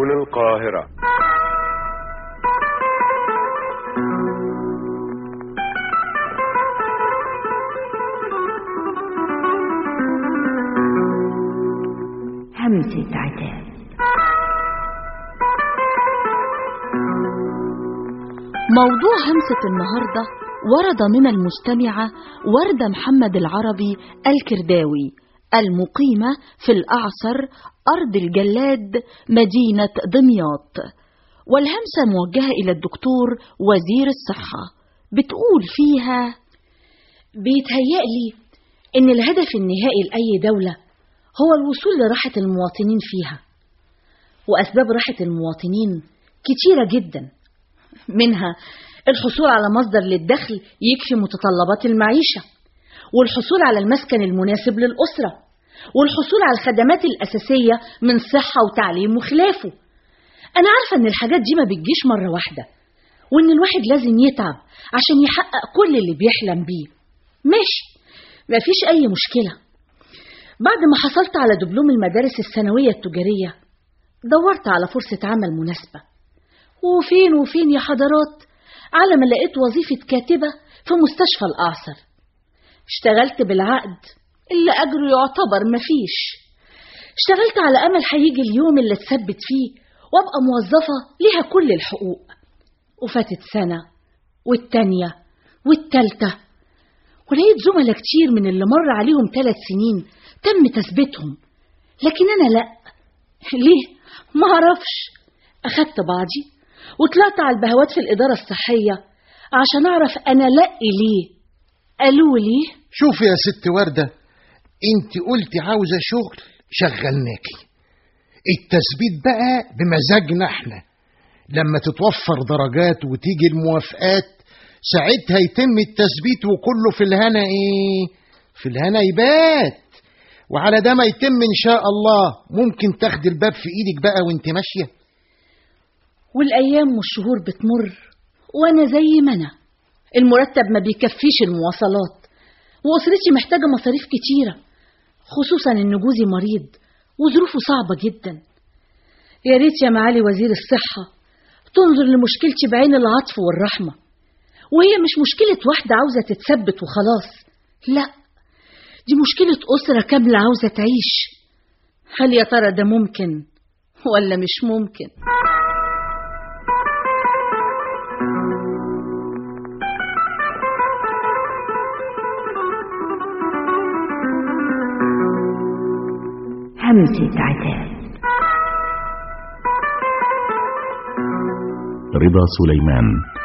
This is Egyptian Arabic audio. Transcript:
سبل القاهرة همسة عتاب موضوع همسة النهاردة ورد من المستمعة وردة محمد العربي الكرداوي المقيمة في الأعصر أرض الجلاد مدينة دمياط والهمسة موجهة إلى الدكتور وزير الصحة بتقول فيها بيتهيألي إن الهدف النهائي لأي دولة هو الوصول لراحة المواطنين فيها وأسباب راحة المواطنين كتيرة جدا منها الحصول على مصدر للدخل يكفي متطلبات المعيشة والحصول على المسكن المناسب للأسرة والحصول على الخدمات الأساسية من صحة وتعليم وخلافه أنا عارفة إن الحاجات دي ما بتجيش مرة واحدة وإن الواحد لازم يتعب عشان يحقق كل اللي بيحلم بيه ماشي مفيش أي مشكلة بعد ما حصلت على دبلوم المدارس الثانوية التجارية دورت على فرصة عمل مناسبة وفين وفين يا حضرات على ما لقيت وظيفة كاتبة في مستشفى الأعصر اشتغلت بالعقد اللي أجره يعتبر مفيش اشتغلت على أمل هيجي اليوم اللي اتثبت فيه وابقى موظفة ليها كل الحقوق وفاتت سنة والتانية والتالتة ولقيت زملاء كتير من اللي مر عليهم ثلاث سنين تم تثبيتهم لكن أنا لأ ليه؟ ما أعرفش أخدت بعضي وطلعت على البهوات في الإدارة الصحية عشان أعرف أنا لأ ليه قالوا لي شوفي يا ست وردة انت قلتي عاوزة شغل شغلناكي التثبيت بقى بمزاجنا احنا لما تتوفر درجات وتيجي الموافقات ساعتها يتم التثبيت وكله في الهنا ايه في الهنا يبات وعلى ده ما يتم ان شاء الله ممكن تاخدي الباب في ايدك بقى وانت ماشيه والأيام والشهور بتمر وأنا زي ما أنا المرتب ما بيكفيش المواصلات وأسرتي محتاجة مصاريف كتيرة خصوصا إن جوزي مريض وظروفه صعبة جدا يا ريت يا معالي وزير الصحة تنظر لمشكلتي بعين العطف والرحمة وهي مش مشكلة واحدة عاوزة تتثبت وخلاص لا دي مشكلة أسرة كاملة عاوزة تعيش هل يا ترى ده ممكن ولا مش ممكن همسة عتاب رضا سليمان